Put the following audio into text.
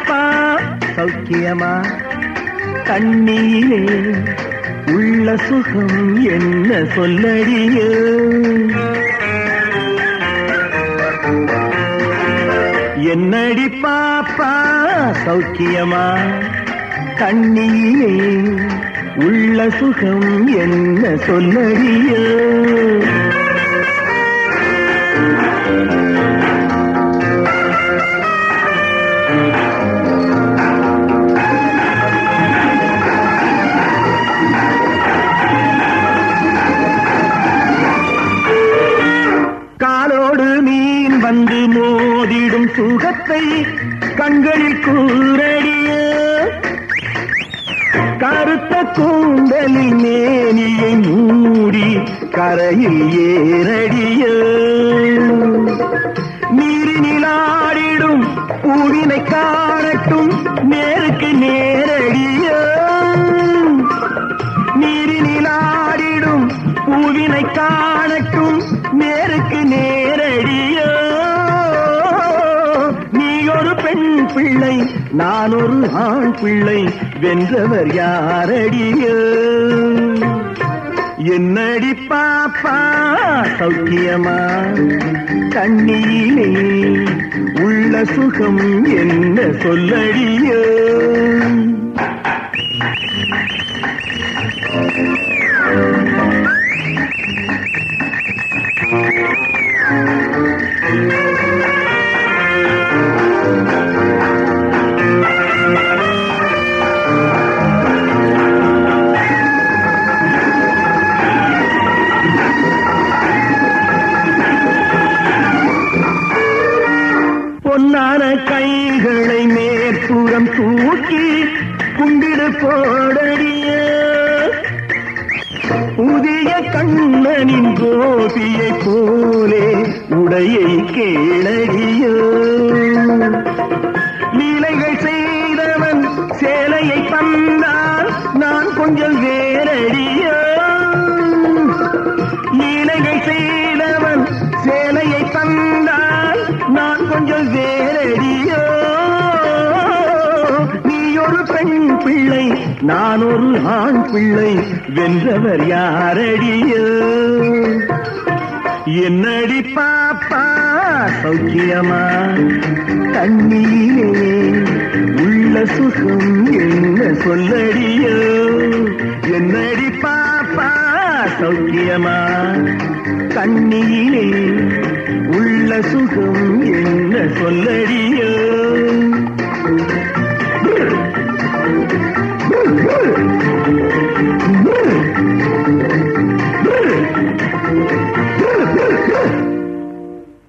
பாப்பா சௌக்கியமா கண்ணீரே உள்ள சுகம் என்ன சொல்லடியோ என்னடி பாப்பா சௌக்கியமா கண்ணீரே உள்ள சுகம் என்ன சொல்லடியோ காலோடு மீன் வந்து மோதிடும் சுகத்தை கண்களில் கூறடிய கருத்த கூந்தலில் மேனியை மூடி கரையில் ஏறடிய நீரினிலாடிடும் பூவினை காணட்டும் நேருக்கு நேரடிய நீரினிலாடிடும் பூவினை காணட்டும் நேருக்கு நேரடியோ நீ ஒரு பெண் பிள்ளை நான் ஒரு ஆண் பிள்ளை வென்றவர் யாரடியோ என்னடி பாப்பா சௌக்கியமா கண்ணீலே உள்ள சுகம் என்ன சொல்லடியோ பொன்னான கைகளை மேற்புறம் தூக்கி கும்பிடு போடடிய புதிய கண்ணனின் கோபியை போலே உடையை கேளடிய லீலைகள் செய்தவன் சேலையை தந்தால் நான் கொஞ்சம் வேறடிய லீலைகள் செய்தவன் சேலையை தந்தால் நான் கொஞ்சம் வேறடியோ நீ ஒரு பெண் பிள்ளை நான் ஒரு ஆண் பிள்ளை வென்றவர் யாரடியோ என்னடி பாப்பா சௌக்கியமா கண்ணீரே உள்ள சுகம் என்ன சொல்லடியோ என்னடி பாப்பா சௌக்கியமா கண்ணீரே உள்ள சுகம் என்ன சொல்லடி